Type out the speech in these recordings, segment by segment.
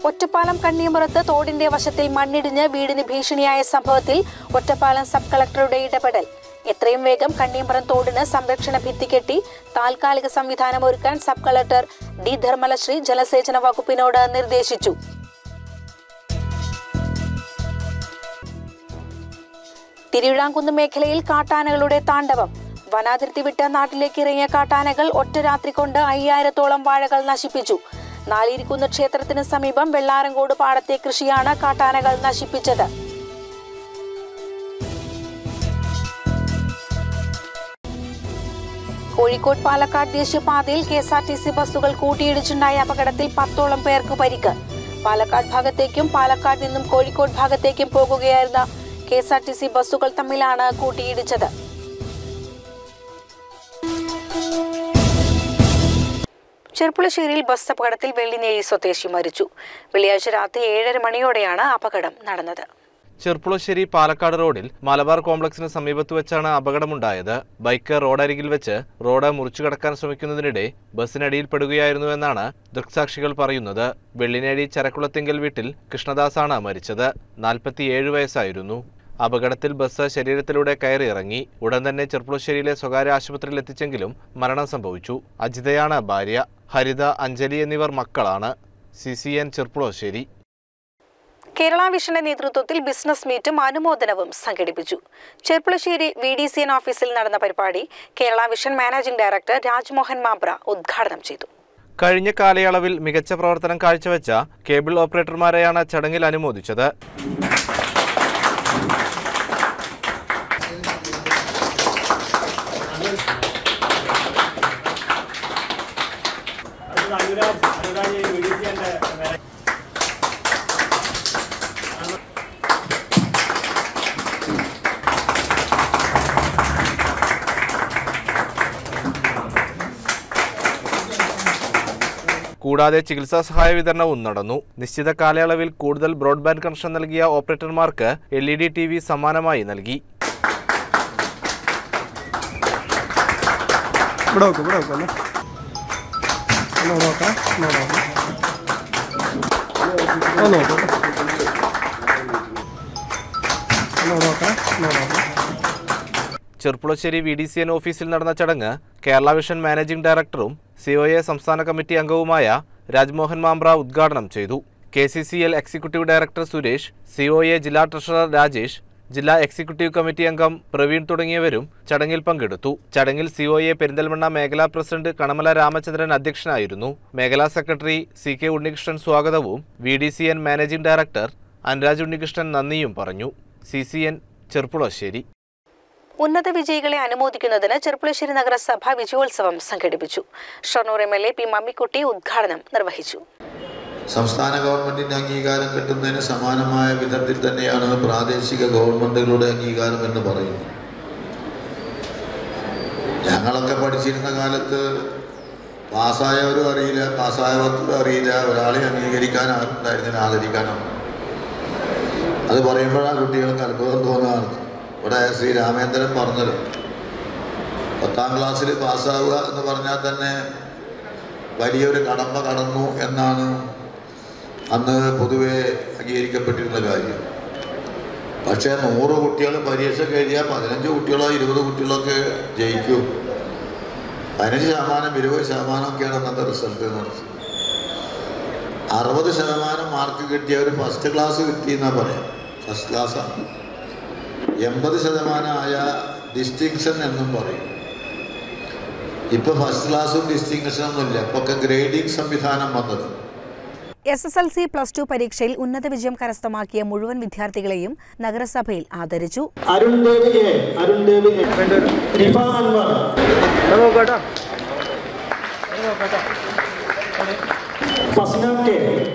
ഒറ്റപ്പാലം കണ്ണിയമ്പുറത്ത് തോടിന്റെ വശത്തിൽ മണ്ണിടിഞ്ഞ് വീടിന് ഭീഷണിയായ സംഭവത്തിൽ ഒറ്റപ്പാലം സബ് കളക്ടറുടെ ഇടപെടൽ എത്രയും വേഗം കണ്ണിയമ്പുറം തോടിന് സംരക്ഷണ ഭിത്തി കെട്ടി താൽക്കാലിക സംവിധാനം ഒരുക്കാൻ സബ് കളക്ടർ ഡി ധർമ്മലശ്രീ ജലസേചന വകുപ്പിനോട് നിർദ്ദേശിച്ചു തിരുവിഴാംകുന്ന് മേഖലയിൽ കാട്ടാനകളുടെ താണ്ഡവം വനാതിർത്തി വിട്ട് നാട്ടിലേക്ക് ഇറങ്ങിയ കാട്ടാനകൾ ഒറ്റ രാത്രി കൊണ്ട് അയ്യായിരത്തോളം വാഴകൾ നശിപ്പിച്ചു നാലിരിക്കുന്ന് ക്ഷേത്രത്തിന് സമീപം വെള്ളാരങ്കോട് പാടത്തെ കൃഷിയാണ് കാട്ടാനകൾ നശിപ്പിച്ചത് കോഴിക്കോട് പാലക്കാട് ദേശീയപാതയിൽ K S R T C ബസ്സുകൾ കൂട്ടിയിടിച്ചുണ്ടായ അപകടത്തിൽ പത്തോളം പേർക്ക് പരിക്ക് പാലക്കാട് ഭാഗത്തേക്കും പാലക്കാട് നിന്നും കോഴിക്കോട് ഭാഗത്തേക്കും പോകുകയായിരുന്ന K S R T C ബസ്സുകൾ തമ്മിലാണ് കൂട്ടിയിടിച്ചത് ചെർപ്പുളശ്ശേരിയിൽ ബസ് അപകടത്തിൽ വെള്ളിനേഴി സ്വദേശി മരിച്ചു വെള്ളിയാഴ്ച രാത്രി ഏഴര മണിയോടെയാണ് അപകടം നടന്നത് ചെർപ്പുളശ്ശേരി പാലക്കാട് റോഡിൽ മലബാർ കോംപ്ലക്സിന് സമീപത്ത് വെച്ചാണ് അപകടമുണ്ടായത് ബൈക്ക് റോഡരികിൽ വെച്ച് റോഡ് മുറിച്ചു കടക്കാൻ ശ്രമിക്കുന്നതിനിടെ ബസ്സിനടിയിൽപ്പെടുകയായിരുന്നുവെന്നാണ് ദൃക്സാക്ഷികൾ പറയുന്നത് വെള്ളിനേഴി ചരക്കുളത്തിങ്കൽ വീട്ടിൽ കൃഷ്ണദാസാണ് മരിച്ചത് നാൽപ്പത്തിയേഴ് വയസ്സായിരുന്നു അപകടത്തിൽ ബസ് ശരീരത്തിലൂടെ കയറി ഇറങ്ങി ഉടൻ തന്നെ ചെർപ്പുളശ്ശേരിയിലെ സ്വകാര്യ ആശുപത്രിയിൽ എത്തിച്ചെങ്കിലും മരണം സംഭവിച്ചു അജിതയാണ് ഭാര്യ ഹരിത അഞ്ജലി എന്നിവർ മക്കളാണ് C C N Cherpulassery Kerala വിഷന്റെ നേതൃത്വത്തിൽ ബിസിനസ് മീറ്റും അനുമോദനവും സംഘടിപ്പിച്ചു Cherpulassery V D C N ഓഫീസിൽ നടന്ന പരിപാടി Kerala vision managing director Rajmohan Mabra ഉദ്ഘാടനം ചെയ്തു കഴിഞ്ഞ കാലയളവിൽ മികച്ച പ്രവർത്തനം കാഴ്ചവെച്ച കേബിൾ ഓപ്പറേറ്റർമാരെയാണ് ചടങ്ങിൽ അനുമോദിച്ചത് കൂടാതെ ചികിത്സാ സഹായ വിതരണവും നടന്നു നിശ്ചിത കാലയളവിൽ കൂടുതൽ ബ്രോഡ്ബാൻഡ് കണക്ഷൻ നൽകിയ ഓപ്പറേറ്റർമാർക്ക് L E D T V സമ്മാനമായി നൽകി ഇവിടെ വെക്കും ഇവിടെ വെക്കും ഒന്ന് നോക്കാം ഒന്ന് നോക്കാം ഒന്ന് നോക്കാം ഒന്ന് നോക്കാം ഒന്ന് നോക്കാം Cherpulassery V D C N ഓഫീസിൽ നടന്ന ചടങ്ങ് കേരള വിഷൻ മാനേജിംഗ് ഡയറക്ടറും സി ഒ എ സംസ്ഥാന കമ്മിറ്റി അംഗവുമായ രാജ്മോഹൻ മാമ്പ്ര ഉദ്ഘാടനം ചെയ്തു K C C L executive director Suresh C O A ജില്ലാ ട്രഷറർ രാജേഷ് ജില്ലാ എക്സിക്യൂട്ടീവ് കമ്മിറ്റി അംഗം പ്രവീൺ തുടങ്ങിയവരും ചടങ്ങിൽ പങ്കെടുത്തു ചടങ്ങിൽ സി ഒ എ പെരിന്തൽമണ്ണ മേഖലാ പ്രസിഡന്റ് കണമല രാമചന്ദ്രൻ അധ്യക്ഷനായിരുന്നു മേഖലാ സെക്രട്ടറി സി കെ ഉണ്ണികൃഷ്ണൻ സ്വാഗതവും V D C N managing director Anuraj Unnikrishnan നന്ദിയും പറഞ്ഞു സി സി എൻ ചെർപ്പുളശ്ശേരി ഉന്നത വിജയികളെ അനുമോദിക്കുന്നതിന് ചെർപ്പുളശ്ശേരി നഗരസഭ വിജയോത്സവം സംഘടിപ്പിച്ചു Shoranur M L A P Mammikutty ഉദ്ഘാടനം നിർവഹിച്ചു സംസ്ഥാന ഗവൺമെന്റിന്റെ അംഗീകാരം കിട്ടുന്നതിന് സമാനമായ വിധത്തിൽ തന്നെയാണ് പ്രാദേശിക ഗവൺമെന്റുകളുടെ അംഗീകാരം എന്ന് പറയുന്നത് ഞങ്ങളൊക്കെ പഠിച്ചിരുന്ന കാലത്ത് പാസ്സായവരും അറിയില്ല പാസ്സായവരും അറിയില്ല ഒരാളെ അംഗീകരിക്കാൻ ആരുണ്ടായിരുന്നില്ല ആദരിക്കാനാണ് അത് പറയുമ്പോഴാണ് കുട്ടികൾക്ക് അത്ഭുതം തോന്നുകയാണ് ഇവിടെ ശ്രീ രാമേന്ദ്രൻ പറഞ്ഞത് പത്താം ക്ലാസ്സിൽ പാസ്സാവുക എന്ന് പറഞ്ഞാൽ തന്നെ വലിയൊരു കടമ്പ കടന്നു എന്നാണ് അന്ന് പൊതുവെ അംഗീകരിക്കപ്പെട്ടിരുന്ന കാര്യം പക്ഷേ നൂറ് കുട്ടികൾ പരീക്ഷ എഴുതിയാൽ പതിനഞ്ച് കുട്ടികളോ ഇരുപത് കുട്ടികളൊക്കെ ജയിക്കും പതിനഞ്ച് ശതമാനം ഇരുപത് ശതമാനമൊക്കെയാണ് അന്നത്തെ റിസൾട്ട് എന്ന് പറഞ്ഞത് അറുപത് ശതമാനം മാർക്ക് കിട്ടിയവർ ഫസ്റ്റ് ക്ലാസ് കിട്ടിയെന്നാ പറയാം ഫസ്റ്റ് ക്ലാസ്സാണ് എൺപത് ശതമാനമായ ഡിസ്റ്റിങ്ഷൻ എന്നും പറയും ഇപ്പൊ ഫസ്റ്റ് ക്ലാസ്സും ഡിസ്റ്റിങ്ഷനും ഒന്നുമില്ല ഇപ്പൊ ഒക്കെ ഗ്രേഡിംഗ് സംവിധാനം വന്നത് S S L C plus two പരീക്ഷയിൽ ഉന്നത വിജയം കരസ്ഥമാക്കിയ മുഴുവൻ വിദ്യാർത്ഥികളെയും നഗരസഭയിൽ ആദരിച്ചു Arun Dev A Arun Dev A Rifa Anwar Fasna K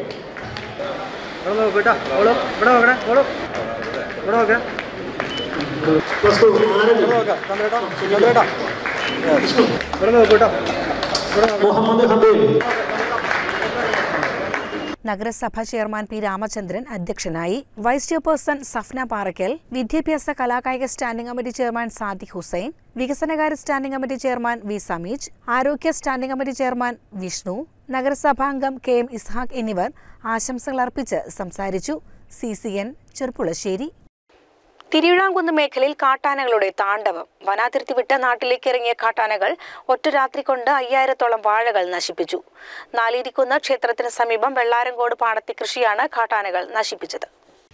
plus two Aarathi Muhammad Habeeb നഗരസഭ ചെയർമാൻ പി രാമചന്ദ്രൻ അധ്യക്ഷനായി വൈസ് ചെയർപേഴ്സൺ സഫ്ന പാറയ്ക്കൽ വിദ്യാഭ്യാസ കലാകായിക standing committee chairman Sadiq Hussain വികസനകാര്യ standing committee chairman V Sameej ആരോഗ്യ സ്റ്റാൻഡിംഗ് കമ്മിറ്റി ചെയർമാൻ വിഷ്ണു നഗരസഭാംഗം കെ എം ഇസ്ഹാഖ് എന്നിവർ ആശംസകൾ അർപ്പിച്ച് സംസാരിച്ചു C C N Cherpulassery Thiruvizhamkunnu മേഖലയിൽ കാട്ടാനകളുടെ താണ്ഡവം വനാതിർത്തി വിട്ട് നാട്ടിലേക്ക് ഇറങ്ങിയ കാട്ടാനകൾ ഒറ്റ രാത്രി കൊണ്ട് അയ്യായിരത്തോളം വാഴകൾ നശിപ്പിച്ചു നാലിരിക്കുന്ന ക്ഷേത്രത്തിന് സമീപം വെള്ളാരങ്കോട് പാടത്തെ കൃഷിയാണ് കാട്ടാനകൾ നശിപ്പിച്ചത്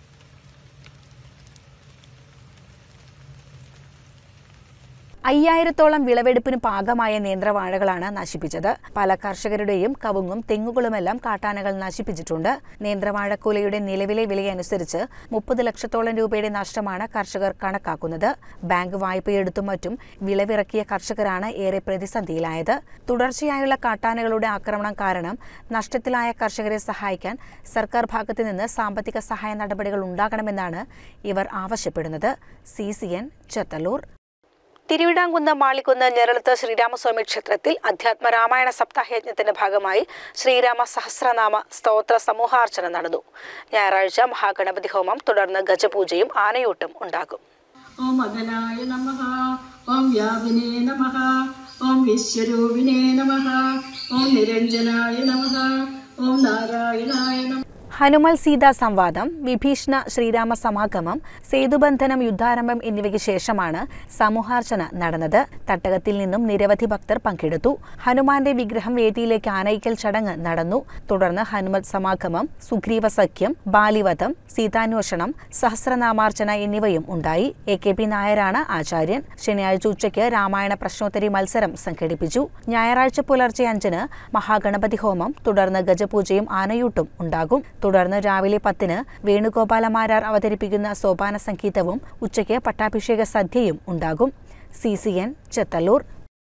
അയ്യായിരത്തോളം വിളവെടുപ്പിന് പാകമായ നേന്ത്രവാഴകളാണ് നശിപ്പിച്ചത് പല കർഷകരുടെയും കവുങ്ങും തെങ്ങുകളുമെല്ലാം കാട്ടാനകൾ നശിപ്പിച്ചിട്ടുണ്ട് നേന്ത്രവാഴക്കുലയുടെ നിലവിലെ വിലയനുസരിച്ച് മുപ്പത് ലക്ഷത്തോളം രൂപയുടെ നഷ്ടമാണ് കർഷകർ കണക്കാക്കുന്നത് ബാങ്ക് വായ്പയെടുത്തും മറ്റും വിളവിറക്കിയ കർഷകരാണ് ഏറെ പ്രതിസന്ധിയിലായത് തുടർച്ചയായുള്ള കാട്ടാനകളുടെ ആക്രമണം കാരണം നഷ്ടത്തിലായ കർഷകരെ സഹായിക്കാൻ സർക്കാർ ഭാഗത്തു നിന്ന് സാമ്പത്തിക സഹായ നടപടികൾ ഉണ്ടാകണമെന്നാണ് ഇവർ ആവശ്യപ്പെടുന്നത് C C N Chethallur Thiruvizhamkunnu Malikkunnu Njeralathu Sreeramaswamy ക്ഷേത്രത്തിൽ അധ്യാത്മ രാമായണ സപ്താഹയജ്ഞത്തിന്റെ ഭാഗമായി ശ്രീരാമ സഹസ്രനാമ സ്തോത്ര സമൂഹാർച്ചന നടന്നു ഞായറാഴ്ച മഹാഗണപതി ഹോമം തുടർന്ന് ഗജപൂജയും ആനയൂട്ടും ഉണ്ടാകും ഓം അഗനായ നമ ഓം വ്യാപിനേ നമ ഓം വിശ്വരൂപിണേ നമ ഓം നിരഞ്ജനായ നമ ഓം നാരായണായ നമ ഹനുമൽ സീതാ സംവാദം വിഭീഷണ ശ്രീരാമ സമാഗമം സേതുബന്ധനം യുദ്ധാരംഭം എന്നിവയ്ക്ക് ശേഷമാണ് സമൂഹാർച്ചന നടന്നത് തട്ടകത്തിൽ നിന്നും നിരവധി ഭക്തർ പങ്കെടുത്തു ഹനുമാന്റെ വിഗ്രഹം വേദിയിലേക്ക് ആനയിക്കൽ ചടങ്ങ് നടന്നു തുടർന്ന് ഹനുമൽ സമാഗമം സുഗ്രീവ സഖ്യം ബാലിവധം സീതാന്വേഷണം സഹസ്രനാമാർച്ചന എന്നിവയും ഉണ്ടായി എ കെ പി നായരാണ് ആചാര്യൻ ശനിയാഴ്ച ഉച്ചയ്ക്ക് രാമായണ പ്രശ്നോത്തരി മത്സരം സംഘടിപ്പിച്ചു ഞായറാഴ്ച പുലർച്ചെ അഞ്ചിന് മഹാഗണപതി ഹോമം തുടർന്ന് ഗജപൂജയും ആനയൂട്ടും ഉണ്ടാകും തുടർന്ന് രാവിലെ പത്തിന് വേണുഗോപാലമാരാർ അവതരിപ്പിക്കുന്ന സോപാന സംഗീതവും ഉച്ചയ്ക്ക് പട്ടാഭിഷേക സദ്യയും ഉണ്ടാകും C C N Chethallur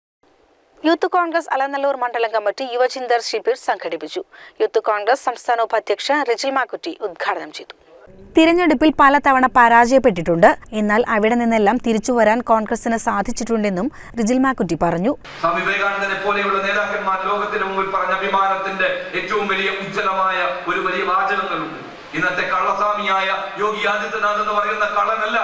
youth congress Alanallur മണ്ഡലം കമ്മിറ്റി യുവചിന്തർ ശിബിർ സംഘടിപ്പിച്ചു യൂത്ത് കോൺഗ്രസ് സംസ്ഥാന ഉപാധ്യക്ഷ റിജിൽ മാക്കുറ്റി ഉദ്ഘാടനം ചെയ്തു തിരഞ്ഞെടുപ്പിൽ പലതവണ പരാജയപ്പെട്ടിട്ടുണ്ട് എന്നാൽ അവിടെ നിന്നെല്ലാം തിരിച്ചുവരാൻ കോൺഗ്രസിന് സാധിച്ചിട്ടുണ്ടെന്നും റിജിൽ മാക്കുറ്റി പറഞ്ഞു സ്വാമി വിവേകാനന്ദനെ പോലെയുള്ള നേതാക്കന്മാർ ലോകത്തിന് മുമ്പിൽ പറഞ്ഞ അഭിമാനത്തിന്റെ ഏറ്റവും വലിയ ഉജ്ജ്വലമായ ഒരു വലിയ വാചകങ്ങളുണ്ട് ഇന്നത്തെ കള്ളസ്വാമിയായ യോഗി ആദിത്യനാഥ് എന്ന് പറയുന്ന കള്ളനല്ല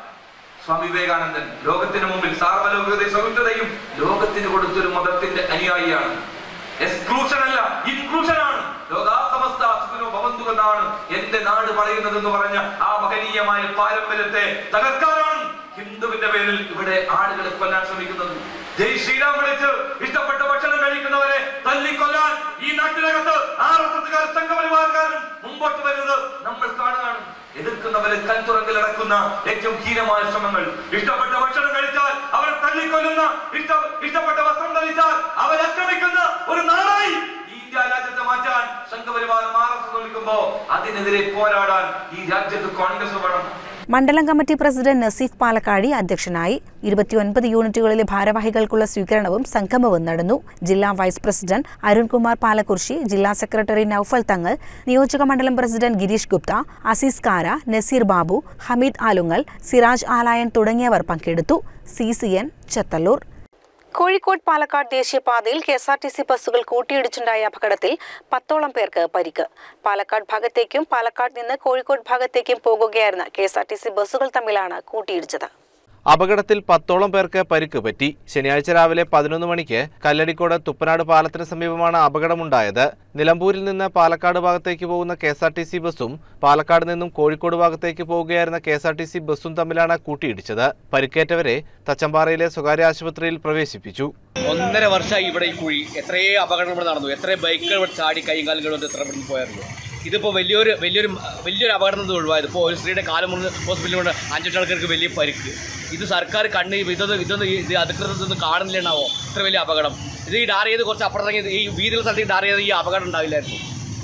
സ്വാമി വിവേകാനന്ദൻ ലോകത്തിന് മുമ്പിൽ സാർവലൗകികത സൗഹൃദയും ലോകത്തിന് കൊടുത്തൊരു മതത്തിന്റെ അനുയായിയാണ് എക്സ്ക്ലൂഷൻ അല്ല ഇൻക്ലൂഷൻ ആണ് ലോകാസമസ്ത സുഖനോ ഭവന്തു എന്നാണ് എന്റെ നാട് പറയുന്നത് എന്ന് പറഞ്ഞ ആ മഹനീയമായ പാരമ്പര്യത്തെ തകർക്കാനാണ് ഹിന്ദുവിന്റെ പേരിൽ ഇവിടെ ആളുകളെ കൊല്ലാൻ ശ്രമിക്കുന്നത് ജയ് ശ്രീരാം വിളിച്ച് ഇഷ്ടപ്പെട്ട ഭക്ഷണം കഴിക്കുന്നവരെ തല്ലിക്കൊല്ലാൻ ഈ നാട്ടിനകത്ത് ആർ എസ് എസ്കാർ സംഘപരിവാരക്കാരും മുമ്പോട്ട് വരുന്നത് നമ്മൾ കാണുകയാണ് എതിർക്കുന്നവരെ കൽത്തുറങ്കിലടക്കുന്ന ഏറ്റവും ഹീനമായ ശ്രമങ്ങൾ ഇഷ്ടപ്പെട്ട ഭക്ഷണം കഴിച്ചാൽ അവരെ തല്ലിക്കൊല്ലുന്ന ഇഷ്ട ഇഷ്ടപ്പെട്ട വസ്ത്രം ധരിച്ചാൽ അവരെ ആക്രമിക്കുന്ന ഒരു നാടായി ഈ ഇന്ത്യ രാജ്യത്തെ മാറ്റാൻ സംഘപരിവാരം ആർ എസ് എസ് വിളിക്കുമ്പോ അതിനെതിരെ പോരാടാൻ ഈ രാജ്യത്ത് കോൺഗ്രസ് വേണം മണ്ഡലം കമ്മിറ്റി പ്രസിഡന്റ് നസീഫ് പാലക്കാടി അധ്യക്ഷനായി ഇരുപത്തിയൊൻപത് യൂണിറ്റുകളിലെ ഭാരവാഹികൾക്കുള്ള സ്വീകരണവും സംഗമവും നടന്നു ജില്ലാ വൈസ് പ്രസിഡന്റ് അരുൺകുമാർ പാലക്കുർശി ജില്ലാ സെക്രട്ടറി നൌഫൽ തങ്ങൾ നിയോജക മണ്ഡലം പ്രസിഡന്റ് ഗിരീഷ് ഗുപ്ത അസീസ് കാര നസീർ ബാബു ഹമീദ് ആലുങ്ങൽ സിറാജ് ആലായൻ തുടങ്ങിയവർ പങ്കെടുത്തു C C N Chethallur Kozhikode Palakkad ദേശീയപാതയിൽ K S R T C ബസ്സുകൾ കൂട്ടിയിടിച്ചുണ്ടായ അപകടത്തിൽ പത്തോളം പേർക്ക് പരിക്ക് പാലക്കാട് ഭാഗത്തേക്കും പാലക്കാട് നിന്ന് കോഴിക്കോട് ഭാഗത്തേക്കും പോകുകയായിരുന്ന K S R T C ബസ്സുകൾ തമ്മിലാണ് കൂട്ടിയിടിച്ചത് അപകടത്തിൽ പത്തോളം പേർക്ക് പരിക്ക് പറ്റി ശനിയാഴ്ച രാവിലെ പതിനൊന്ന് മണിക്ക് കല്ലടിക്കോട് തുപ്പനാട് പാലത്തിന് സമീപമാണ് അപകടമുണ്ടായത് നിലമ്പൂരിൽ നിന്ന് പാലക്കാട് ഭാഗത്തേക്ക് പോകുന്ന K S R T C ബസ്സും പാലക്കാട് നിന്നും കോഴിക്കോട് ഭാഗത്തേക്ക് പോവുകയായിരുന്ന K S R T C ബസ്സും തമ്മിലാണ് കൂട്ടിയിടിച്ചത് പരിക്കേറ്റവരെ തച്ചമ്പാറയിലെ സ്വകാര്യ ആശുപത്രിയിൽ പ്രവേശിപ്പിച്ചു ഒന്നര വർഷമായി ഇവിടെ ഈ കുഴി എത്രയോ അപകടങ്ങൾ ഇവിടെ നടന്നു എത്ര ബൈക്കുകൾ ഇവിടെ ചാടി കൈയും കാലും കൊണ്ട് എത്ര ഇവിടെ പോയായിരുന്നു ഇതിപ്പോൾ വലിയൊരു വലിയൊരു വലിയൊരു അപകടം നിന്ന് ഒഴിവായത് ഇപ്പോൾ ഒരു സ്ത്രീയുടെ കാലം മുറിഞ്ഞ് ഹോസ്പിറ്റലിൽ കൊണ്ട് അഞ്ചെട്ട് ആൾക്കാർക്ക് വലിയ പരിക്ക് ഇത് സർക്കാർ കണ്ണ് ഇതൊന്നും ഇതൊന്നും ഇത് അധികൃതരൊന്നും കാണുന്നില്ലണ്ടാവോ ഇത്ര വലിയ അപകടം ഇത് ഈ ഡാർ ചെയ്ത് കുറച്ച് അപ്പുറത്തിറങ്ങി ഈ വീതിയുള്ള സ്ഥലത്തേക്ക് ഡാർ ചെയ്ത് ഈ അപകടം ഉണ്ടാവില്ലായിരുന്നു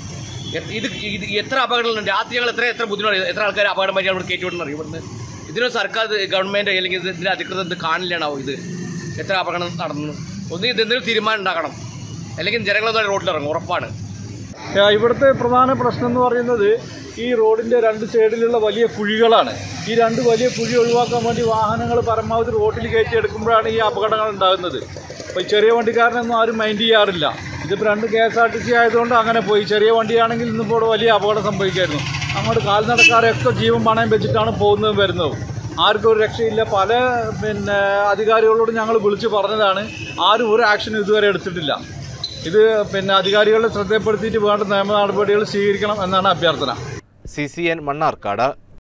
എ- ഇത് ഇത് എത്ര അപകടങ്ങളുണ്ട് രാത്രി ഞങ്ങൾ എത്ര എത്ര ബുദ്ധിമുട്ട് എത്ര ആൾക്കാർ അപകടം പറ്റി അവിടെ കയറ്റി വിടുന്നത് ഇവിടുന്ന് ഇതിന് സർക്കാർ ഗവൺമെൻറ് അല്ലെങ്കിൽ ഇത് ഇതിൻ്റെ അധികൃതർ ഇത് കാണില്ലാണാവോ ഇത് എത്ര അപകടം നടന്നു ഒന്ന് ഇതെന്തെങ്കിലും തീരുമാനം ഉണ്ടാക്കണം അല്ലെങ്കിൽ ജനങ്ങളൊന്നും റോഡിലിറങ്ങും ഉറപ്പാണ് ആ, ഇവിടുത്തെ പ്രധാന പ്രശ്നം എന്ന് പറയുന്നത് ഈ റോഡിൻ്റെ രണ്ട് സൈഡിലുള്ള വലിയ കുഴികളാണ് ഈ രണ്ട് വലിയ കുഴി ഒഴിവാക്കാൻ വേണ്ടി വാഹനങ്ങൾ പരമാവധി റോഡിൽ കയറ്റി എടുക്കുമ്പോഴാണ് ഈ അപകടങ്ങൾ ഉണ്ടാകുന്നത് അപ്പോൾ ഈ ചെറിയ വണ്ടിക്കാരനൊന്നും ആരും മൈൻഡ് ചെയ്യാറില്ല ഇതിപ്പോൾ രണ്ട് K S R T C ആയതുകൊണ്ട് അങ്ങനെ പോയി ചെറിയ വണ്ടിയാണെങ്കിൽ ഇന്നിപ്പോൾ ഇവിടെ വലിയ അപകടം സംഭവിക്കായിരുന്നു അങ്ങോട്ട് കാൽനടക്കാരെയൊക്കെ ജീവൻ പണയം വെച്ചിട്ടാണ് പോകുന്നതും വരുന്നതും ആർക്കും ഒരു രക്ഷയില്ല പല പിന്നെ അധികാരികളോട് ഞങ്ങൾ വിളിച്ച് പറഞ്ഞതാണ് ആരും ഒരു ആക്ഷനും ഇതുവരെ എടുത്തിട്ടില്ല ഇത് പിന്നെ അധികാരികളുടെ ശ്രദ്ധപ്പെടുത്തിയിട്ട് വേണ്ട നിയമ നടപടികൾ സ്വീകരിക്കണം എന്നാണ് അഭ്യർത്ഥന C C N Mannarkkad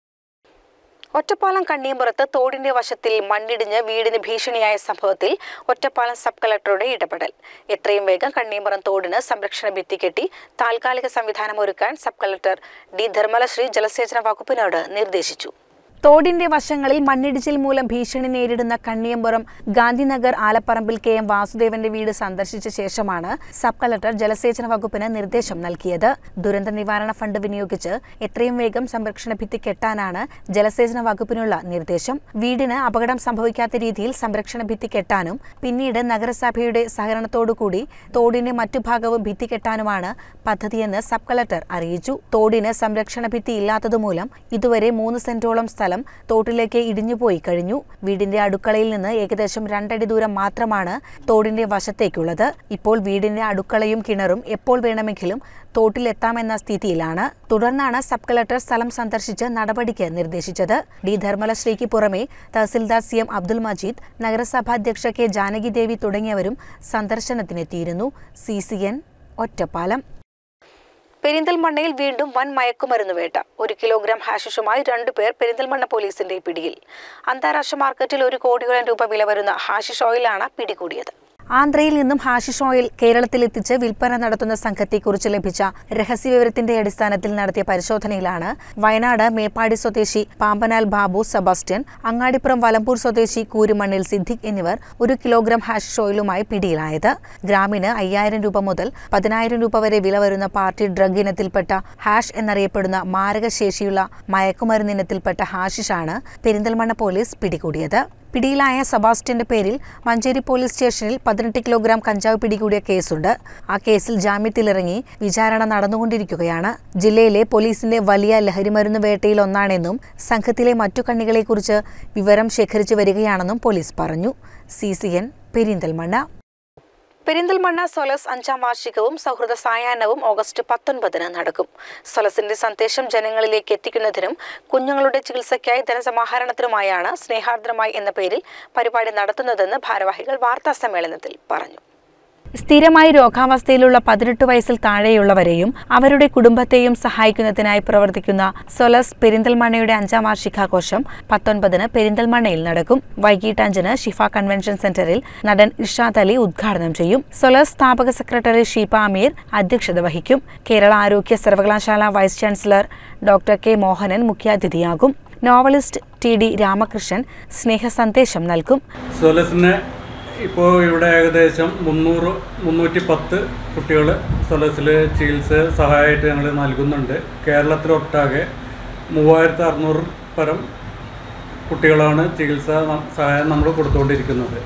Ottapalam കണ്ണിയമ്പുറത്ത് തോടിന്റെ വശത്തിൽ മണ്ണിടിഞ്ഞ് വീടിന് ഭീഷണിയായ സംഭവത്തിൽ ഒറ്റപ്പാലം സബ് കളക്ടറുടെ ഇടപെടൽ എത്രയും വേഗം കണ്ണിയമ്പുറം തോടിന് സംരക്ഷണ ഭിത്തി കെട്ടി താൽക്കാലിക സംവിധാനം ഒരുക്കാൻ സബ് കളക്ടർ ഡി ധർമ്മലശ്രീ ജലസേചന വകുപ്പിനോട് നിർദ്ദേശിച്ചു തോടിന്റെ വശങ്ങളിൽ മണ്ണിടിച്ചിൽ മൂലം ഭീഷണി നേരിടുന്ന കണ്ണിയമ്പുറം ഗാന്ധിനഗർ ആലപ്പറമ്പിൽ കെ എം വാസുദേവന്റെ വീട് സന്ദർശിച്ച ശേഷമാണ് സബ് കളക്ടർ ജലസേചന വകുപ്പിന് നിർദ്ദേശം നൽകിയത് ദുരന്ത നിവാരണ ഫണ്ട് വിനിയോഗിച്ച് എത്രയും വേഗം സംരക്ഷണ ഭിത്തി കെട്ടാനാണ് ജലസേചന വകുപ്പിനുള്ള നിർദ്ദേശം വീടിന് അപകടം സംഭവിക്കാത്ത രീതിയിൽ സംരക്ഷണ ഭിത്തി കെട്ടാനും പിന്നീട് നഗരസഭയുടെ സഹകരണത്തോടുകൂടി തോടിന്റെ മറ്റു ഭാഗവും ഭിത്തി കെട്ടാനുമാണ് പദ്ധതിയെന്ന് സബ് കളക്ടർ അറിയിച്ചു തോടിന് സംരക്ഷണ ഭിത്തി ഇല്ലാത്തതുമൂലം ഇതുവരെ മൂന്ന് സെന്റോളം സ്ഥലം തോട്ടിലേക്ക് ഇടിഞ്ഞുപോയി കഴിഞ്ഞു വീടിന്റെ അടുക്കളയിൽ നിന്ന് ഏകദേശം രണ്ടടി ദൂരം മാത്രമാണ് തോടിന്റെ വശത്തേക്കുള്ളത് ഇപ്പോൾ വീടിന്റെ അടുക്കളയും കിണറും എപ്പോൾ വേണമെങ്കിലും തോട്ടിലെത്താമെന്ന സ്ഥിതിയിലാണ് തുടർന്നാണ് സബ് കളക്ടർ സ്ഥലം സന്ദർശിച്ച് നടപടിക്ക് നിർദ്ദേശിച്ചത് ഡി ധർമ്മലശ്രീക്ക് പുറമെ തഹസിൽദാർ സി എം അബ്ദുൽ മജീദ് നഗരസഭാധ്യക്ഷ കെ ജാനകി ദേവി തുടങ്ങിയവരും സന്ദർശനത്തിനെത്തിയിരുന്നു സി സി എൻ ഒറ്റപ്പാലം പെരിന്തൽമണ്ണയിൽ വീണ്ടും വൻ മയക്കുമരുന്ന് വേട്ട ഒരു കിലോഗ്രാം ഹാഷിഷുമായി രണ്ടുപേർ പെരിന്തൽമണ്ണ പോലീസിന്റെ പിടിയിൽ അന്താരാഷ്ട്ര മാർക്കറ്റിൽ ഒരു കോടിയോളം രൂപ വില വരുന്ന ഹാഷിഷ് ഓയിലാണ് പിടികൂടിയത് ആന്ധ്രയിൽ നിന്നും ഹാഷിഷ് ഓയിൽ കേരളത്തിലെത്തിച്ച് വിൽപ്പന നടത്തുന്ന സംഘത്തെക്കുറിച്ച് ലഭിച്ച രഹസ്യവിവരത്തിന്റെ അടിസ്ഥാനത്തിൽ നടത്തിയ പരിശോധനയിലാണ് വയനാട് മേപ്പാടി സ്വദേശി പാമ്പനാൽ ബാബു സെബാസ്റ്റ്യൻ അങ്ങാടിപ്പുറം വലമ്പൂർ സ്വദേശി കൂരുമണ്ണിൽ സിദ്ദിഖ് എന്നിവർ ഒരു കിലോഗ്രാം ഹാഷിഷ് ഓയിലുമായി പിടിയിലായത് ഗ്രാമിന് അയ്യായിരം രൂപ മുതൽ പതിനായിരം രൂപ വരെ വില വരുന്ന പാർട്ടി ഡ്രഗ് ഇനത്തിൽപ്പെട്ട ഹാഷ് എന്നറിയപ്പെടുന്ന മാരകശേഷിയുള്ള മയക്കുമരുന്ന് ഇനത്തിൽപ്പെട്ട ഹാഷിഷാണ് പെരിന്തൽമണ്ണ പോലീസ് പിടികൂടിയത് പിടിയിലായ സെബാസ്റ്റ്യന്റെ പേരിൽ മഞ്ചേരി പോലീസ് സ്റ്റേഷനിൽ പതിനെട്ട് കിലോഗ്രാം കഞ്ചാവ് പിടികൂടിയ കേസുണ്ട് ആ കേസിൽ ജാമ്യത്തിലിറങ്ങി വിചാരണ നടന്നുകൊണ്ടിരിക്കുകയാണ് ജില്ലയിലെ പോലീസിന്റെ വലിയ ലഹരിമരുന്ന് വേട്ടയിൽ ഒന്നാണെന്നും സംഘത്തിലെ മറ്റു കണ്ണികളെക്കുറിച്ച് വിവരം ശേഖരിച്ചു വരികയാണെന്നും പോലീസ് പറഞ്ഞു C C N Perinthalmanna Perinthalmanna Solace അഞ്ചാം വാർഷികവും സൗഹൃദ സായാഹ്നവും ഓഗസ്റ്റ് പത്തൊൻപതിന് നടക്കും സൊലസിന്റെ സന്ദേശം ജനങ്ങളിലേക്ക് എത്തിക്കുന്നതിനും കുഞ്ഞുങ്ങളുടെ ചികിത്സയ്ക്കായി ധനസമാഹരണത്തിനുമായാണ് സ്നേഹാർദ്രമായി എന്ന പേരിൽ പരിപാടി നടത്തുന്നതെന്ന് ഭാരവാഹികൾ വാർത്താ സമ്മേളനത്തിൽ പറഞ്ഞു സ്ഥിരമായി രോഗാവസ്ഥയിലുള്ള പതിനെട്ട് വയസ്സിൽ താഴെയുള്ളവരെയും അവരുടെ കുടുംബത്തെയും സഹായിക്കുന്നതിനായി പ്രവർത്തിക്കുന്ന സൊലസ് പെരിന്തൽമണ്ണയുടെ അഞ്ചാം വാർഷികാഘോഷം പത്തൊൻപതിന് പെരിന്തൽമണ്ണയിൽ നടക്കും വൈകിട്ട് അഞ്ചിന് ഷിഫ കൺവെൻഷൻ സെന്ററിൽ നടൻ ഇർഷാദ് അലി ഉദ്ഘാടനം ചെയ്യും സൊലസ് സ്ഥാപക സെക്രട്ടറി ഷീപ അമീർ അധ്യക്ഷത വഹിക്കും കേരള ആരോഗ്യ സർവകലാശാല vice chancellor doctor K Mohanan മുഖ്യാതിഥിയാകും നോവലിസ്റ്റ് ടി ഡി രാമകൃഷ്ണൻ സ്നേഹസന്ദേശം നൽകും സൊലസിന് ഇപ്പോൾ ഇവിടെ ഏകദേശം മുന്നൂറ് മുന്നൂറ്റി പത്ത് കുട്ടികൾ സൊലസിൽ ചികിത്സ സഹായമായിട്ട് ഞങ്ങൾ നൽകുന്നുണ്ട് കേരളത്തിലൊട്ടാകെ മൂവായിരത്തി അറുന്നൂറ് പരം കുട്ടികളാണ് ചികിത്സ ന- സഹായം നമ്മൾ കൊടുത്തുകൊണ്ടിരിക്കുന്നത്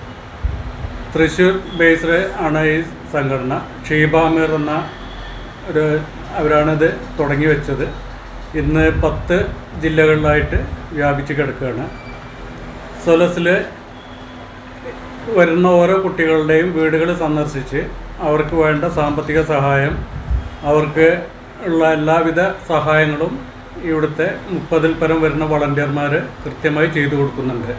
തൃശ്ശൂർ ബേസ്ഡ് ആണ് ഈ സംഘടന ഷീബാമിർ എന്ന ഒരു അവരാണിത് തുടങ്ങി വെച്ചത് ഇന്ന് പത്ത് ജില്ലകളിലായിട്ട് വ്യാപിച്ച് കിടക്കുകയാണ് സൊലസിൽ വരുന്ന ഓരോ കുട്ടികളുടെയും വീടുകൾ സന്ദർശിച്ച് അവർക്ക് വേണ്ട സാമ്പത്തിക സഹായം അവർക്ക് ഉള്ള എല്ലാവിധ സഹായങ്ങളും ഇവിടുത്തെ മുപ്പതിൽ പരം വരുന്ന വളണ്ടിയർമാർ കൃത്യമായി ചെയ്തു കൊടുക്കുന്നുണ്ട്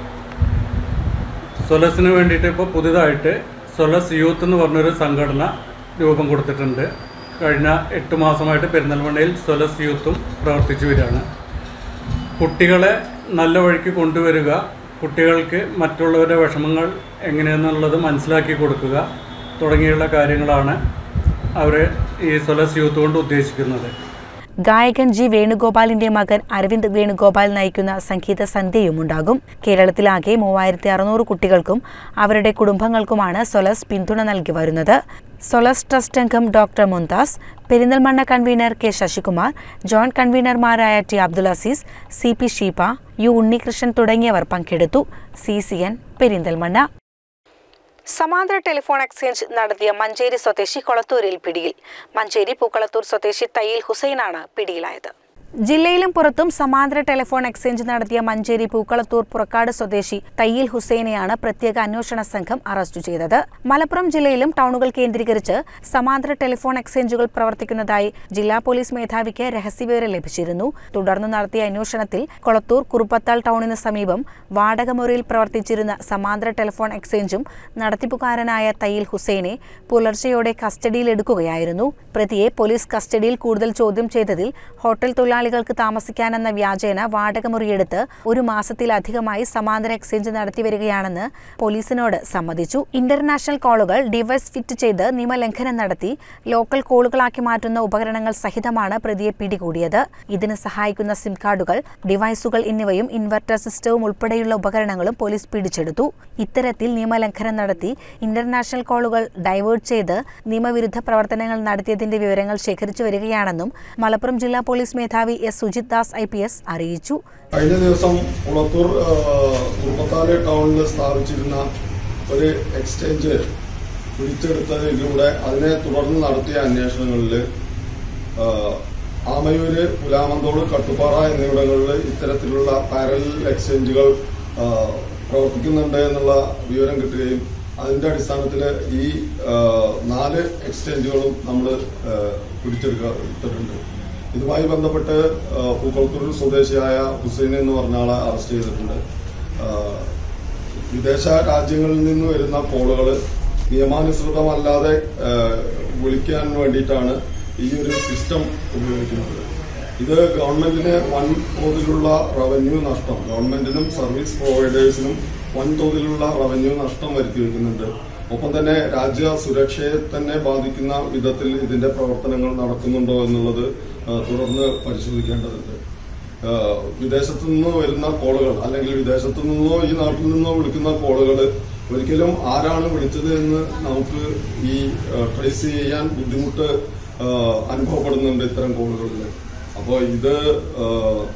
സൊലസിന് വേണ്ടിയിട്ട് ഇപ്പോൾ പുതുതായിട്ട് സൊലസ് യൂത്ത് എന്ന് പറഞ്ഞൊരു സംഘടന രൂപം കൊടുത്തിട്ടുണ്ട് കഴിഞ്ഞ എട്ട് മാസമായിട്ട് പെരിന്തൽമണ്ണയിൽ സൊലസ് യൂത്തും പ്രവർത്തിച്ചു വരികയാണ് കുട്ടികളെ നല്ല വഴിക്ക് കൊണ്ടുവരിക കുട്ടികൾക്ക് മറ്റുള്ളവരുടെ വിഷമങ്ങൾ എങ്ങനെയെന്നുള്ളത് മനസ്സിലാക്കി കൊടുക്കുക തുടങ്ങിയുള്ള കാര്യങ്ങളാണ് അവർ ഈ സൊലസ് യൂത്ത് കൊണ്ട് ഉദ്ദേശിക്കുന്നത് ഗായകൻ ജി വേണുഗോപാലിന്റെ മകൻ അരവിന്ദ് വേണുഗോപാൽ നയിക്കുന്ന സംഗീത സന്ധ്യയുമുണ്ടാകും കേരളത്തിലാകെ മൂവായിരത്തി അറുന്നൂറ് കുട്ടികൾക്കും അവരുടെ കുടുംബങ്ങൾക്കുമാണ് സൊലസ് പിന്തുണ നൽകി വരുന്നത് സൊലസ് ട്രസ്റ്റ് അംഗം doctor Mumtaz Perinthalmanna convener K Sasikumar joint കൺവീനർമാരായ T Abdul Azeez C P Sheeba U Unnikrishnan തുടങ്ങിയവർ പങ്കെടുത്തു സി സി എൻ പെരിന്തൽമണ്ണ സമാന്തര ടെലിഫോൺ എക്സ്ചേഞ്ച് നടത്തിയ മഞ്ചേരി സ്വദേശി കൊളത്തൂരിൽ പിടിയിൽ മഞ്ചേരി പൂക്കളത്തൂർ സ്വദേശി തയ്യിൽ ഹുസൈനാണ് പിടിയിലായത് ജില്ലയിലും പുറത്തും സമാന്തര ടെലിഫോൺ എക്സ്ചേഞ്ച് നടത്തിയ മഞ്ചേരി പൂക്കളത്തൂർ പുറക്കാട് സ്വദേശി തയ്യിൽ ഹുസൈനെയാണ് പ്രത്യേക അന്വേഷണ സംഘം അറസ്റ്റ് ചെയ്തത് മലപ്പുറം ജില്ലയിലും ടൗണുകൾ കേന്ദ്രീകരിച്ച് സമാന്തര ടെലിഫോൺ എക്സ്ചേഞ്ചുകൾ പ്രവർത്തിക്കുന്നതായി ജില്ലാ പോലീസ് മേധാവിക്ക് രഹസ്യവിവരം ലഭിച്ചിരുന്നു തുടർന്ന് നടത്തിയ അന്വേഷണത്തിൽ കൊളത്തൂർ കുറുപ്പത്താൾ ടൗണിന് സമീപം വാടകമുറിയിൽ പ്രവർത്തിച്ചിരുന്ന സമാന്തര ടെലിഫോൺ എക്സ്ചേഞ്ചും നടത്തിപ്പുകാരനായ തയ്യിൽ ഹുസൈനെ പുലർച്ചെയോടെ കസ്റ്റഡിയിലെടുക്കുകയായിരുന്നു പ്രതിയെ പോലീസ് കസ്റ്റഡിയിൽ കൂടുതൽ ചോദ്യം ചെയ്തതിൽ ഹോട്ടൽ തൊഴിലാളികൾക്ക് താമസിക്കാനെന്ന വ്യാജേന വാടകമുറിയെടുത്ത് ഒരു മാസത്തിലധികമായി സമാന്തര എക്സ്ചേഞ്ച് നടത്തിവരികയാണെന്ന് പോലീസിനോട് സമ്മതിച്ചു ഇന്റർനാഷണൽ കോളുകൾ ഡിവൈസ് ഫിറ്റ് ചെയ്ത് നിയമലംഘനം നടത്തി ലോക്കൽ കോളുകളാക്കി മാറ്റുന്ന ഉപകരണങ്ങൾ സഹിതമാണ് പ്രതിയെ പിടികൂടിയത് ഇതിന് സഹായിക്കുന്ന സിം കാർഡുകൾ ഡിവൈസുകൾ എന്നിവയും ഇൻവെർട്ടർ സിസ്റ്റവും ഉൾപ്പെടെയുള്ള ഉപകരണങ്ങളും പോലീസ് പിടിച്ചെടുത്തു ഇത്തരത്തിൽ നിയമലംഘനം നടത്തി ഇന്റർനാഷണൽ കോളുകൾ ഡൈവേർട്ട് ചെയ്ത് നിയമവിരുദ്ധ പ്രവർത്തനങ്ങൾ നടത്തിയതിന്റെ വിവരങ്ങൾ ശേഖരിച്ചു വരികയാണെന്നും മലപ്പുറം ജില്ലാ പോലീസ് മേധാവി S Sujith Das I P S അറിയിച്ചു കഴിഞ്ഞ ദിവസം കുളത്തൂർ കുറുപ്പത്താല് ടൗണിൽ സ്ഥാപിച്ചിരുന്ന ഒരു എക്സ്ചേഞ്ച് പിടിച്ചെടുത്തതിലൂടെ അതിനെ തുടർന്ന് നടത്തിയ അന്വേഷണങ്ങളിൽ ആമയൂര് പുലാമന്തോട് കട്ടുപ്പാറ എന്നിവിടങ്ങളിൽ ഇത്തരത്തിലുള്ള പാരലൽ എക്സ്ചേഞ്ചുകൾ ആ, പ്രവർത്തിക്കുന്നുണ്ട് എന്നുള്ള വിവരം കിട്ടുകയും അതിന്റെ അടിസ്ഥാനത്തിൽ ഈ ആ, നാല് എക്സ്ചേഞ്ചുകളും നമ്മൾ പിടിച്ചെടുത്തിട്ടുണ്ട് ഇതുമായി ബന്ധപ്പെട്ട് ആ, പൂക്കോളത്തൂർ സ്വദേശിയായ ഹുസൈൻ എന്ന് പറഞ്ഞ ആളെ അറസ്റ്റ് ചെയ്തിട്ടുണ്ട് ആ, വിദേശ രാജ്യങ്ങളിൽ നിന്ന് വരുന്ന കോളുകൾ നിയമാനുസൃതമല്ലാതെ ആ, വിളിക്കാൻ വേണ്ടിയിട്ടാണ് ഈ ഒരു സിസ്റ്റം ഉപയോഗിക്കുന്നത് ഇത് ഗവൺമെന്റിന് വൻ തോതിലുള്ള റവന്യൂ നഷ്ടം ഗവൺമെന്റിനും സർവീസ് പ്രൊവൈഡേഴ്സിനും വൻ തോതിലുള്ള റവന്യൂ നഷ്ടം വരുത്തി വെക്കുന്നുണ്ട് ഒപ്പം തന്നെ രാജ്യ സുരക്ഷയെ തന്നെ ബാധിക്കുന്ന വിധത്തിൽ ഇതിന്റെ പ്രവർത്തനങ്ങൾ നടക്കുന്നുണ്ടോ എന്നുള്ളത് ആ, തുടർന്ന് പരിശോധിക്കേണ്ടതുണ്ട് ആ, വിദേശത്തു നിന്ന് വരുന്ന കോളുകൾ അല്ലെങ്കിൽ വിദേശത്തു നിന്നോ ഈ നാട്ടിൽ നിന്നോ വിളിക്കുന്ന കോളുകൾ ഒരിക്കലും ആരാണ് വിളിച്ചത് എന്ന് നമുക്ക് ഈ ട്രേസ് ചെയ്യാൻ ബുദ്ധിമുട്ട് ആ, അനുഭവപ്പെടുന്നുണ്ട് ഇത്തരം കോളുകളിൽ അപ്പോൾ ഇത് ആ,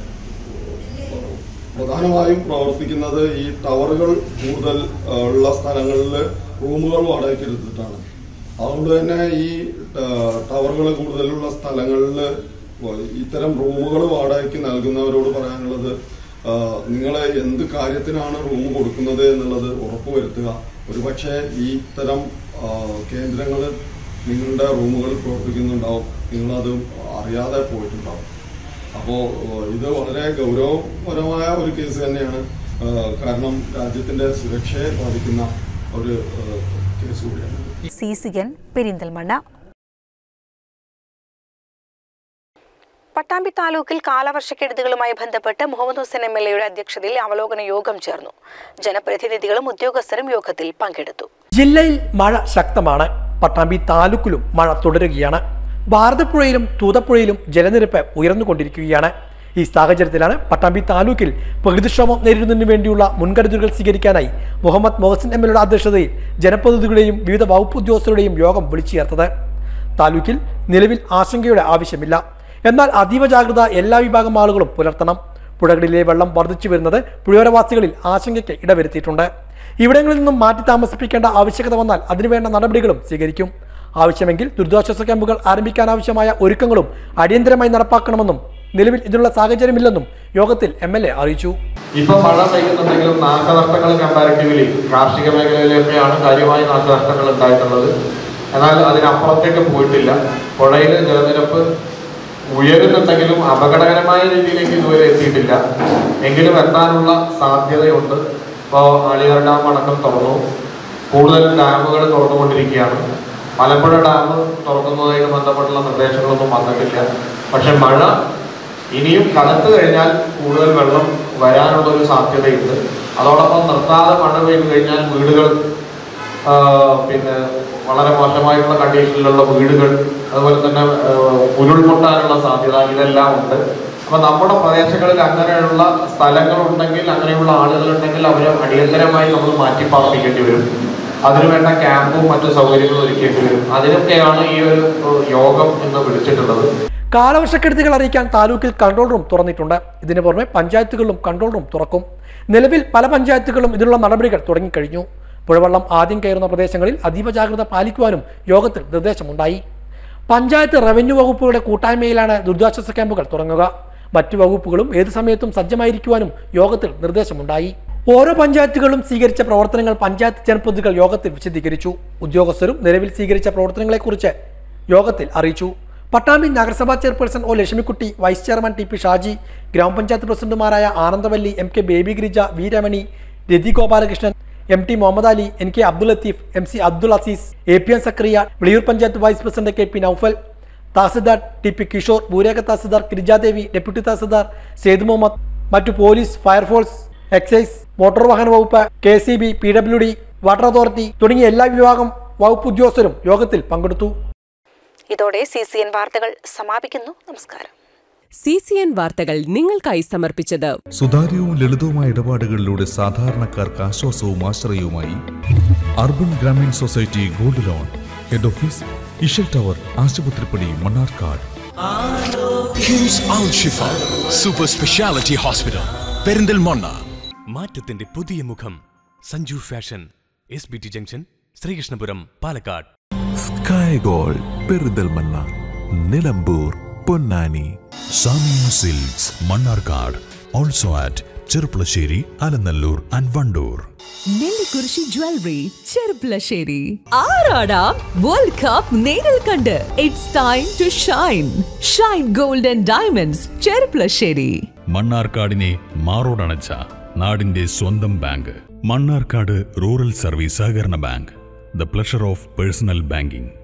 പ്രധാനമായും പ്രവർത്തിക്കുന്നത് ഈ ടവറുകൾ കൂടുതൽ ആ, ഉള്ള സ്ഥലങ്ങളിൽ റൂമുകൾ വാടകയ്ക്ക് എടുത്തിട്ടാണ് അതുകൊണ്ട് തന്നെ ഈ ടവറുകൾ കൂടുതലുള്ള സ്ഥലങ്ങളിൽ ഇത്തരം റൂമുകൾ വാടകയ്ക്ക് നൽകുന്നവരോട് പറയാനുള്ളത് നിങ്ങൾ എന്ത് കാര്യത്തിനാണ് റൂം കൊടുക്കുന്നത് എന്നുള്ളത് ഉറപ്പുവരുത്തുക ഒരുപക്ഷെ ഈ ഇത്തരം കേന്ദ്രങ്ങൾ നിങ്ങളുടെ റൂമുകൾ പ്രവർത്തിക്കുന്നുണ്ടാവും നിങ്ങളത് അറിയാതെ പോയിട്ടുണ്ടാവും അപ്പോൾ ഇത് വളരെ ഗൗരവപരമായ ഒരു കേസ് തന്നെയാണ് ആ, കാരണം രാജ്യത്തിന്റെ സുരക്ഷയെ ബാധിക്കുന്ന ഒരു ആ, കേസ് കൂടിയാണ് സി സികൻ പെരിന്തൽമണ്ണ പട്ടാമ്പി താലൂക്കിൽ കാലവർഷക്കെടുതികളുമായി ബന്ധപ്പെട്ട് മുഹമ്മദ് ഹുസൈൻ എം എൽ എയുടെ അധ്യക്ഷതയിൽ അവലോകന യോഗം ചേർന്നു ജനപ്രതിനിധികളും ഉദ്യോഗസ്ഥരും യോഗത്തിൽ പങ്കെടുത്തു ജില്ലയിൽ മഴ ശക്തമാണ് പട്ടാമ്പി താലൂക്കിലും മഴ തുടരുകയാണ് ഭാരതപ്പുഴയിലും തൂതപ്പുഴയിലും ജലനിരപ്പ് ഉയർന്നുകൊണ്ടിരിക്കുകയാണ് ഈ സാഹചര്യത്തിലാണ് പട്ടാമ്പി താലൂക്കിൽ പ്രകൃതിക്ഷോഭം നേരിടുന്നതിന് വേണ്ടിയുള്ള മുൻകരുതലുകൾ സ്വീകരിക്കാനായി മുഹമ്മദ് മൊഹസിൻ എം എൽഎയുടെ അധ്യക്ഷതയിൽ ജനപ്രതിനിധികളുടെയും വിവിധ വകുപ്പ് ഉദ്യോഗസ്ഥരുടെയും യോഗം വിളിച്ചു ചേർത്തത് താലൂക്കിൽ നിലവിൽ ആശങ്കയുടെ ആവശ്യമില്ല എന്നാൽ അതീവ ജാഗ്രത എല്ലാ വിഭാഗം ആളുകളും പുലർത്തണം പുഴകളിലെ വെള്ളം വർദ്ധിച്ചു വരുന്നത് പുഴയോരവാസികളിൽ ആശങ്കയ്ക്ക് ഇടവരുത്തിയിട്ടുണ്ട് ഇവിടങ്ങളിൽ നിന്നും മാറ്റി താമസിപ്പിക്കേണ്ട ആവശ്യകത വന്നാൽ അതിനുവേണ്ട നടപടികളും സ്വീകരിക്കും ആവശ്യമെങ്കിൽ ദുരിതാശ്വാസ ക്യാമ്പുകൾ ആരംഭിക്കാനാവശ്യമായ ഒരുക്കങ്ങളും അടിയന്തരമായി നടപ്പാക്കണമെന്നും നിലവിൽ ഇതിനുള്ള സാഹചര്യമില്ലെന്നും യോഗത്തിൽ എം എൽ എ അറിയിച്ചു ഇപ്പൊ മഴ പെയ്യുന്നുണ്ടെങ്കിലും നാശനഷ്ടങ്ങൾ കമ്പാരിറ്റീവ്ലി കാർഷിക മേഖലയിലൊക്കെയാണ് കാര്യമായ നാശനഷ്ടങ്ങൾ ഉണ്ടായിട്ടുള്ളത് എന്നാൽ അതിനപ്പുറത്തേക്ക് പോയിട്ടില്ല പുഴയിൽ ജലനിരപ്പ് ഉയരുന്നുണ്ടെങ്കിലും അപകടകരമായ രീതിയിലേക്ക് ഇതുവരെ എത്തിയിട്ടില്ല എങ്കിലും എത്താനുള്ള സാധ്യതയുണ്ട് ഇപ്പോൾ ആളിയാർ ഡാം അടക്കം തുറന്നു കൂടുതൽ ഡാമുകൾ തുറന്നുകൊണ്ടിരിക്കുകയാണ് മലമ്പുഴ ഡാം തുറക്കുന്നതുമായി ബന്ധപ്പെട്ടുള്ള നിർദ്ദേശങ്ങളൊന്നും വന്നിട്ടില്ല പക്ഷെ മഴ ഇനിയും കനത്തു കഴിഞ്ഞാൽ കൂടുതൽ വെള്ളം വരാനുള്ള ഒരു സാധ്യതയുണ്ട് അതോടൊപ്പം നിർത്താതെ മഴ പെയ്തു കഴിഞ്ഞാൽ വീടുകൾ ആ, പിന്നെ വളരെ മോശമായിട്ടുള്ള കണ്ടീഷനിലുള്ള വീടുകൾ അതുപോലെ തന്നെ ആ, ഉരുൾപൊട്ടാനുള്ള സാധ്യത ഇതെല്ലാം ഉണ്ട് അപ്പൊ നമ്മുടെ പ്രദേശങ്ങളിൽ അങ്ങനെയുള്ള സ്ഥലങ്ങളുണ്ടെങ്കിൽ അങ്ങനെയുള്ള ആളുകളുണ്ടെങ്കിൽ അവരെ അടിയന്തരമായി നമ്മൾ മാറ്റി പാർപ്പിക്കേണ്ടി വരും അതിനുവേണ്ട ക്യാമ്പും മറ്റു സൗകര്യങ്ങളും ഒരുക്കേണ്ടി വരും അതിനൊക്കെയാണ് ഈ ഒരു ഏഹ്, യോഗം എന്ന് വിളിച്ചിട്ടുള്ളത് കാലവർഷക്കെടുതികൾ അറിയിക്കാൻ താലൂക്കിൽ കൺട്രോൾ റൂം തുറന്നിട്ടുണ്ട് ഇതിനു പുറമെ പഞ്ചായത്തുകളിലും കൺട്രോൾ റൂം തുറക്കും നിലവിൽ പല പഞ്ചായത്തുകളും ഇതിനുള്ള നടപടികൾ തുടങ്ങിക്കഴിഞ്ഞു പുഴവെള്ളം ആദ്യം കയറുന്ന പ്രദേശങ്ങളിൽ അതീവ ജാഗ്രത പാലിക്കുവാനും യോഗത്തിൽ നിർദ്ദേശമുണ്ടായി പഞ്ചായത്ത് റവന്യൂ വകുപ്പുകളുടെ കൂട്ടായ്മയിലാണ് ദുരിതാശ്വാസ ക്യാമ്പുകൾ തുടങ്ങുക മറ്റു വകുപ്പുകളും ഏതു സമയത്തും സജ്ജമായിരിക്കുവാനും യോഗത്തിൽ നിർദ്ദേശമുണ്ടായി ഓരോ പഞ്ചായത്തുകളും സ്വീകരിച്ച പ്രവർത്തനങ്ങൾ പഞ്ചായത്ത് ജനപ്രതിനിധികൾ യോഗത്തിൽ വിശദീകരിച്ചു ഉദ്യോഗസ്ഥരും നിലവിൽ സ്വീകരിച്ച പ്രവർത്തനങ്ങളെക്കുറിച്ച് യോഗത്തിൽ അറിയിച്ചു പട്ടാമ്പി നഗരസഭാ chairperson O Lakshmikutty vice chairman T P Shaji ഗ്രാമപഞ്ചായത്ത് പ്രസിഡന്റുമാരായ Anandavalli M K Baby Girija V Ramani Rathi Gopalakrishnan M T Muhammad Ali N K Abdul Latheef M C Abdul Azeez A P N Sakariya Vilayur panchayat vice president K P Noufal tahsildar T P Kishore ഭൂരേഖ തഹസിൽദാർ ഗിരിജാദേവി ഡെപ്യൂട്ടി തഹസിൽദാർ സെയ്ദ് മുഹമ്മദ് മറ്റു പോലീസ് ഫയർഫോഴ്സ് എക്സൈസ് മോട്ടോർ വാഹന വകുപ്പ് K C B P W D water authority തുടങ്ങിയ എല്ലാ വിഭാഗം വകുപ്പ് ഉദ്യോഗസ്ഥരും യോഗത്തിൽ പങ്കെടുത്തു ഇതോടെ സി സി എൻ വാർത്തകൾ സമാപിക്കുന്നു നമസ്കാരം സി സി എൻ വാർത്തകൾ നിങ്ങൾക്കായി സമർപ്പിച്ചത് സുതാര്യവും ലളിതവുമായ ഇടപാടുകളിലൂടെ സാധാരണക്കാർക്ക് ആശ്വാസവും ആശ്രയവുമായി urban Grameen society gold loan head office Ishal tower Ashupathripadi Mannarkkad KIMS Al Shifa super speciality hospital Perinthalmanna മാറ്റത്തിന്റെ പുതിയ മുഖം Sanju fashion S B T junction Sreekrishnapuram Palakkad sky gold Perinthalmanna Nilambur Ponnani Samiya silks Mannarkkad also at Cherpulassery Alanallur and Wandoor Nellikurissi jewellery Cherpulassery ആറാടാ വേൾഡ് കപ്പ് നേരിൽ കണ്ട് it's time to shine shine gold and diamonds Cherpulassery മണ്ണാർക്കാടിനെ മാറോടണച്ച നാടിന്റെ സ്വന്തം ബാങ്ക് മണ്ണാർക്കാട് റൂറൽ സർവീസ് സഹകരണ bank the pleasure of personal banking